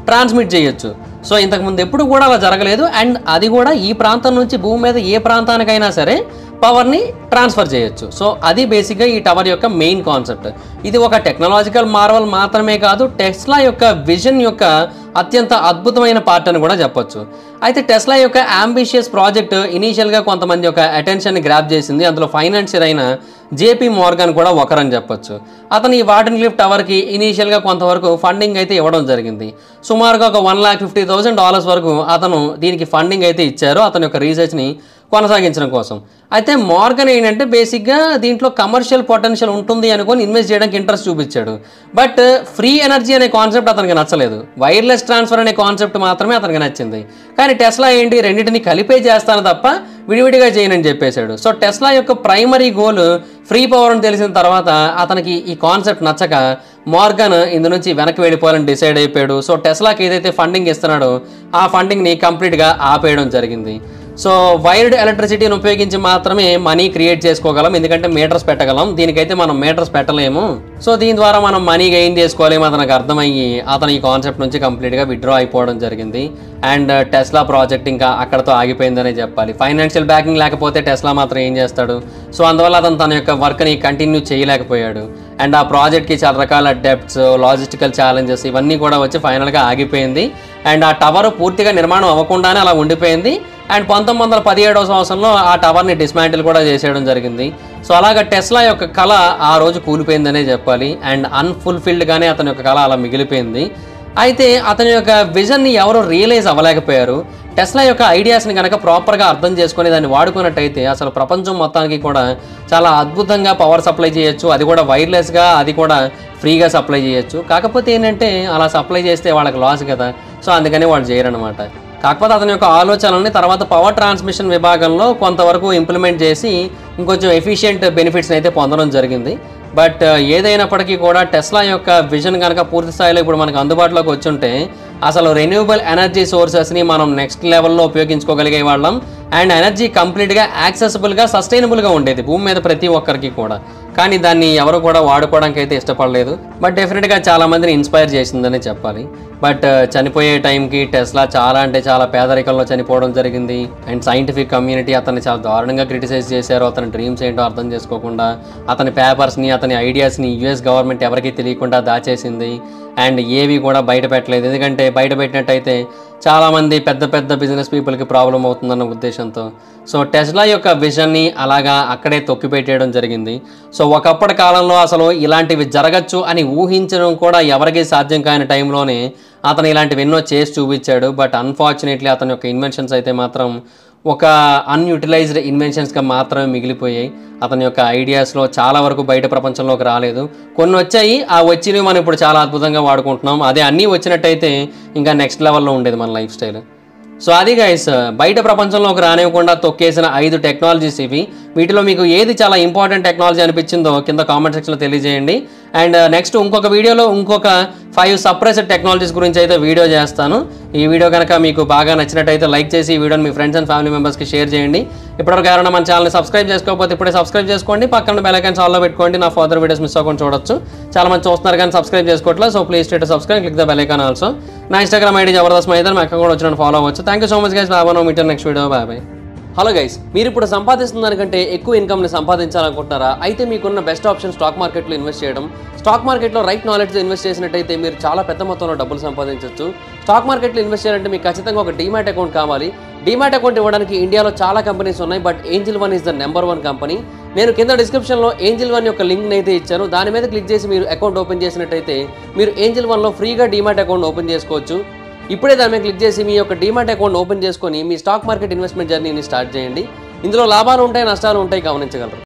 ట్రాన్స్మిట్ చేయొచ్చు సో ఇంతకుముందు ఎప్పుడు కూడా అలా జరగలేదు అండ్ అది కూడా ఈ ప్రాంతం నుంచి భూమి మీద ఏ ప్రాంతానికైనా సరే పవర్ని ట్రాన్స్ఫర్ చేయొచ్చు సో అది బేసిక్గా ఈ టవర్ యొక్క మెయిన్ కాన్సెప్ట్ ఇది ఒక టెక్నాలజికల్ మార్వల్ మాత్రమే కాదు టెస్లా యొక్క విజన్ యొక్క అత్యంత అద్భుతమైన పార్ట్ అని కూడా చెప్పొచ్చు అయితే టెస్లా యొక్క అంబిషియస్ ప్రాజెక్ట్ ఇనీషియల్గా కొంతమంది యొక్క అటెన్షన్ గ్రాప్ చేసింది అందులో ఫైనాన్షియర్ అయిన జేపీ మోర్గన్ కూడా ఒకరని చెప్పొచ్చు అతను ఈ వాటర్ లిఫ్ట్ టవర్కి ఇనీషియల్గా కొంతవరకు ఫండింగ్ అయితే ఇవ్వడం జరిగింది సుమారుగా ఒక one lakh fifty thousand dollars వరకు అతను దీనికి ఫండింగ్ అయితే ఇచ్చారు అతని యొక్క రీసెర్చ్ని కొనసాగించడం కోసం అయితే మార్గన్ ఏంటంటే బేసిక్గా దీంట్లో కమర్షియల్ పొటెన్షియల్ ఉంటుంది అనుకొని ఇన్వెస్ట్ చేయడానికి ఇంట్రెస్ట్ చూపించాడు బట్ ఫ్రీ ఎనర్జీ అనే కాన్సెప్ట్ అతనికి నచ్చలేదు వైర్లెస్ ట్రాన్స్ఫర్ అనే కాన్సెప్ట్ మాత్రమే అతనికి నచ్చింది కానీ టెస్లా ఏంటి రెండింటిని కలిపే చేస్తాను తప్ప విడివిడిగా చేయనని చెప్పేశాడు సో టెస్లా యొక్క ప్రైమరీ గోల్ ఫ్రీ పవర్ అని తెలిసిన తర్వాత అతనికి ఈ కాన్సెప్ట్ నచ్చక మార్గన్ ఇందు నుంచి వెనక్కి వెళ్ళిపోవాలని డిసైడ్ అయిపోయాడు సో టెస్లాకి ఏదైతే ఫండింగ్ ఇస్తున్నాడో ఆ ఫండింగ్ని కంప్లీట్గా ఆపేయడం జరిగింది సో వైర్డ్ ఎలక్ట్రిసిటీని ఉపయోగించి మాత్రమే మనీ క్రియేట్ చేసుకోగలం ఎందుకంటే మీటర్స్ పెట్టగలం దీనికైతే మనం మీటర్స్ పెట్టలేము సో దీని ద్వారా మనం మనీ గెయిన్ చేసుకోలేము అతనికి అర్థమయ్యి అతను ఈ కాన్సెప్ట్ నుంచి కంప్లీట్గా విత్డ్రా అయిపోవడం జరిగింది అండ్ టెస్లా ప్రాజెక్ట్ ఇంకా అక్కడతో ఆగిపోయిందనే చెప్పాలి ఫైనాన్షియల్ బ్యాకింగ్ లేకపోతే టెస్లా మాత్రం ఏం చేస్తాడు సో అందువల్ల అతను తన యొక్క వర్క్ని కంటిన్యూ చేయలేకపోయాడు అండ్ ఆ ప్రాజెక్ట్కి చాలా రకాల డెప్ట్స్ లాజిస్టికల్ ఛాలెంజెస్ ఇవన్నీ కూడా వచ్చి ఫైనల్గా ఆగిపోయింది అండ్ ఆ టవర్ పూర్తిగా నిర్మాణం అవ్వకుండానే అలా ఉండిపోయింది అండ్ పంతొమ్మిది వందల పదిహేడవ సంవత్సరంలో ఆ టవర్ని డిస్మాంటిల్ కూడా చేసేయడం జరిగింది సో అలాగ టెస్లా యొక్క కళ ఆ రోజు కూలిపోయిందనే చెప్పాలి అండ్ అన్ఫుల్ఫిల్డ్గానే అతని యొక్క కళ అలా మిగిలిపోయింది అయితే అతని యొక్క విజన్ని ఎవరు రియలైజ్ అవ్వలేకపోయారు టెస్లా యొక్క ఐడియాస్ని కనుక ప్రాపర్గా అర్థం చేసుకొని దాన్ని వాడుకున్నట్టయితే అసలు ప్రపంచం మొత్తానికి కూడా చాలా అద్భుతంగా పవర్ సప్లై చేయొచ్చు అది కూడా వైర్లెస్గా అది కూడా ఫ్రీగా సప్లై చేయొచ్చు కాకపోతే ఏంటంటే అలా సప్లై చేస్తే వాళ్ళకి లాస్ కదా సో అందుకని వాళ్ళు చేయరనమాట కాకపోతే అతని యొక్క ఆలోచనల్ని తర్వాత పవర్ ట్రాన్స్మిషన్ విభాగంలో కొంతవరకు ఇంప్లిమెంట్ చేసి ఇంకొంచెం ఎఫిషియెంట్ బెనిఫిట్స్ అయితే పొందడం జరిగింది బట్ ఏదైనప్పటికీ కూడా టెస్లా యొక్క విజన్ కనుక పూర్తి స్థాయిలో ఇప్పుడు మనకు అందుబాటులోకి వచ్చుంటే అసలు రెన్యూవబుల్ ఎనర్జీ సోర్సెస్ని మనం నెక్స్ట్ లెవెల్లో ఉపయోగించుకోగలిగే వాళ్ళం అండ్ ఎనర్జీ కంప్లీట్గా యాక్సెసిబుల్గా సస్టైనబుల్గా ఉండేది భూమి మీద ప్రతి ఒక్కరికి కూడా కానీ దాన్ని ఎవరు కూడా వాడుకోవడానికి అయితే ఇష్టపడలేదు బట్ డెఫినెట్గా చాలా మందిని ఇన్స్పైర్ చేసిందని చెప్పాలి బట్ చనిపోయే టైంకి టెస్లా చాలా అంటే చాలా పేదరికంలో చనిపోవడం జరిగింది అండ్ సైంటిఫిక్ కమ్యూనిటీ అతన్ని చాలా దారుణంగా క్రిటిసైజ్ చేశారు అతని డ్రీమ్స్ ఏంటో అర్థం చేసుకోకుండా అతని పేపర్స్ని అతని ఐడియాస్ని యుఎస్ గవర్నమెంట్ ఎవరికీ తెలియకుండా దాచేసింది అండ్ ఏవి కూడా బయట పెట్టలేదు ఎందుకంటే బయట పెట్టినట్టయితే చాలామంది పెద్ద పెద్ద బిజినెస్ పీపుల్కి ప్రాబ్లం అవుతుందన్న ఉద్దేశంతో సో టెస్లా యొక్క విజన్ని అలాగా అక్కడే తొక్కిపెట్టేయడం జరిగింది సో ఒకప్పటి కాలంలో అసలు ఇలాంటివి జరగచ్చు అని ఊహించడం కూడా ఎవరికీ సాధ్యం కాని టైంలోనే అతను ఇలాంటివి ఎన్నో చేసి చూపించాడు బట్ అన్ఫార్చునేట్లీ అతని యొక్క ఇన్వెన్షన్స్ అయితే మాత్రం ఒక అన్యూటిలైజ్డ్ ఇన్వెన్షన్స్గా మాత్రమే మిగిలిపోయాయి అతని యొక్క ఐడియాస్లో చాలా వరకు బయట ప్రపంచంలోకి రాలేదు కొన్ని వచ్చాయి ఆ వచ్చినవి మనం ఇప్పుడు చాలా అద్భుతంగా వాడుకుంటున్నాం అదే అన్నీ వచ్చినట్టయితే ఇంకా నెక్స్ట్ లెవెల్లో ఉండేది మన లైఫ్ స్టైల్ సో అది గైస్ బయట ప్రపంచంలోకి రానివ్వకుండా తొక్కేసిన ఐదు టెక్నాలజీస్ ఇవి వీటిలో మీకు ఏది చాలా ఇంపార్టెంట్ టెక్నాలజీ అనిపించిందో కింద కామెంట్ సెక్షన్లో తెలియజేయండి అండ్ నెక్స్ట్ ఇంకొక వీడియోలో ఇంకొక ఫైవ్ సప్రెస్డ్ టెక్నాలజీస్ గురించి అయితే వీడియో చేస్తాను ఈ వీడియో కనుక మీకు బాగా నచ్చినట్టయితే లైక్ చేసి ఈ వీడియోని మీ ఫ్రెండ్స్ అండ్ ఫ్యామిలీ మెంబర్స్కి షేర్ చేయండి ఇప్పటివరకు ఎవరైనా మన ఛానల్ని సబ్స్క్రైబ్ చేసుకోకపోతే ఇప్పుడే సబ్స్క్రైబ్ చేసుకోండి పక్కన బెల్ ఐకాన్స్ ఆల్లో పెట్టుకోండి నా ఫర్దర్ వీడియోస్ మిస్ అవ్వకుండా చూడొచ్చు చాలా మంది చూస్తున్నారు కానీ సబ్స్క్రైబ్ చేసుకోవట్లేదు so please state subscribe click the bell icon also నా ఇన్స్టాగ్రామ్ ఐడి జబర్దస్త్ మైదర్ మా అక్కడ కూడా వచ్చిన ఫాలో అవ్వచ్చు thank you so much guys బాబా మీటర్ next video bye bye hello guys మీరు ఇప్పుడు సంపాదిస్తున్న దానికంటే ఎక్కువ ఇన్కమ్ని సంపాదించాలనుకుంటున్నారా అయితే మీకున్న బెస్ట్ ఆప్షన్ స్టాక్ మార్కెట్లో ఇన్వెస్ట్ చేయడం స్టాక్ మార్కెట్లో రైట్ నాలెడ్జ్ ఇన్వెస్ట్ చేసినట్టయితే మీరు చాలా పెద్ద మొత్తంలో డబ్బులు సంపాదించవచ్చు స్టాక్ మార్కెట్లో ఇన్వెస్ట్ చేయాలంటే మీకు ఖచ్చితంగా ఒక డీమాట్ అకౌంట్ కావాలి డీమాట్ అకౌంట్ ఇవ్వడానికి ఇండియాలో చాలా కంపెనీస్ ఉన్నాయి but Angel One is the number one company నేను కింద డిస్క్రిప్షన్లో ఏంజిల్ వన్ యొక్క లింక్ అయితే ఇచ్చాను దాని మీద క్లిక్ చేసి మీరు అకౌంట్ ఓపెన్ చేసినట్టయితే మీరు ఏంజిల్ వన్లో ఫ్రీగా డీమాట్ అకౌంట్ ఓపెన్ చేసుకోవచ్చు ఇప్పుడే దాని మీద క్లిక్ చేసి మీ యొక్క డీమాట్ అకౌంట్ ఓపెన్ చేసుకొని మీ స్టాక్ మార్కెట్ ఇన్వెస్ట్మెంట్ జర్నీని స్టార్ట్ చేయండి ఇందులో లాభాలు ఉంటాయి నష్టాలు ఉంటాయి గమనించగలరు